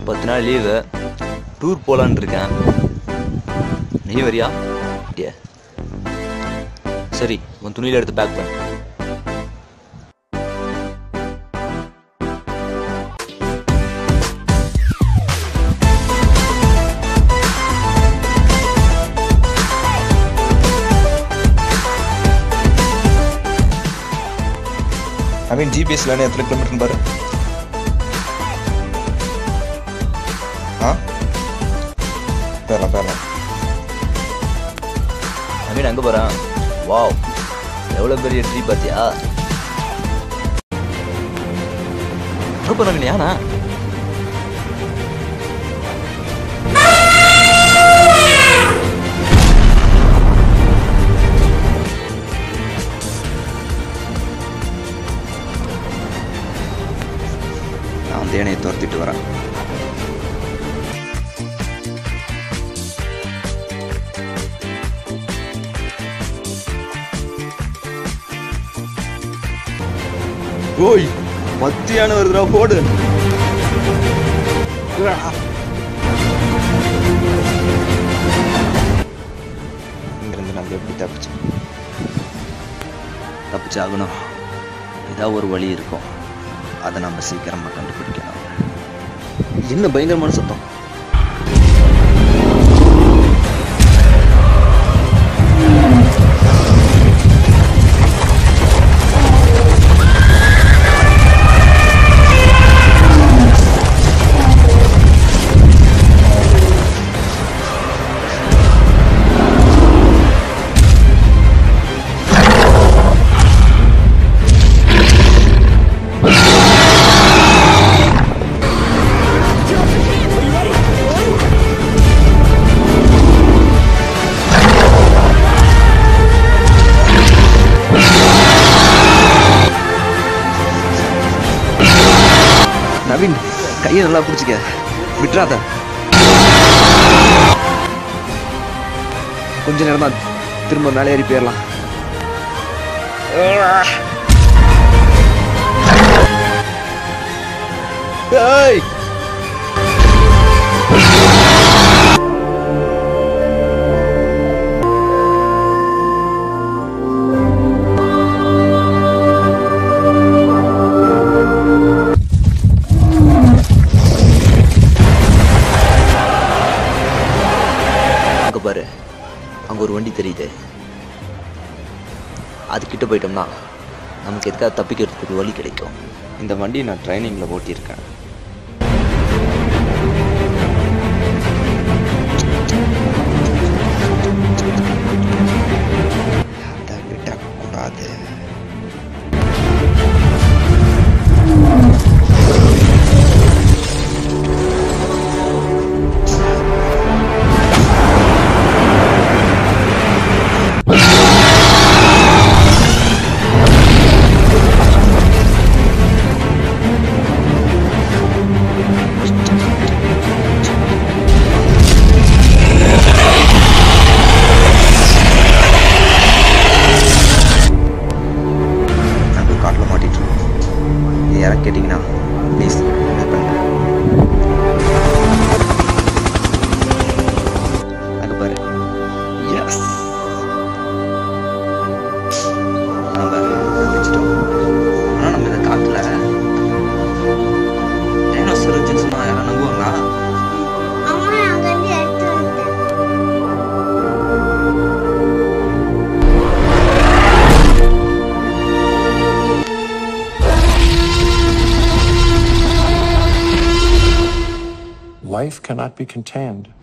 பத்து நாள் leave tour போலான்னு இருக்கேன் நீ வரியா அப்படியே சரி உன் துணியில எடுத்து பேக் பண்ணு நவீன் ஜிபிஎஸ்ல எத்தனை கிலோமீட்டர் பாரு ஆ போயிடலாம் போயிடலாம் நவீன் அங்க போறான் வாவ் எவ்வளவு பெரிய ட்ரீ பாத்தியா சூப்பர் நவீன் யானா நான் வந்து யானையை துரத்திட்டு வரேன் ஓய் மத்தியான வருதுடா போடு இங்கிருந்து நம்ம எப்படி தப்பிச்சு தப்பிச்சாகணும் ஏதாவது ஒரு வழி இருக்கும் அதை நம்ம சீக்கிரமா கண்டுபிடிக்கணும் என்ன பயங்கரமான சத்தம் நவீன் கையை நல்லா பிடிச்சிக்க விட்டுறாத கொஞ்ச நேரம் தான் திரும்ப மேலே ஏறி போயிடலாம் ஏய் அங்க பாரு அங்க ஒரு வண்டி தெரியுது அது கிட்ட போயிட்டோம்னா நமக்கு எதுக்காக தப்பிக்கிறதுக்கு ஒரு வழி கிடைக்கும் இந்த வண்டி நான் ட்ரைனிங்கில் ஓட்டியிருக்கேன் அதை விடக்கூடாது நம்ம காட்டில் மாட்டிட்டு இருக்கோம் யாரை கேட்டிங்கன்னா ப்ளீஸ் ஹெல்ப் பண்ணுறேன் அங்கே பாரு எஸ் நம்ம தப்பிச்சிட்டோம் ஆனால் நம்ம இதை காட்டல டைனோசர் இருந்துச்சுன்னு சொன்னா யாரும் நம்புவாங்களா அம்மா அங்கிருந்து எடுத்து வந்தேன் Life cannot be contained.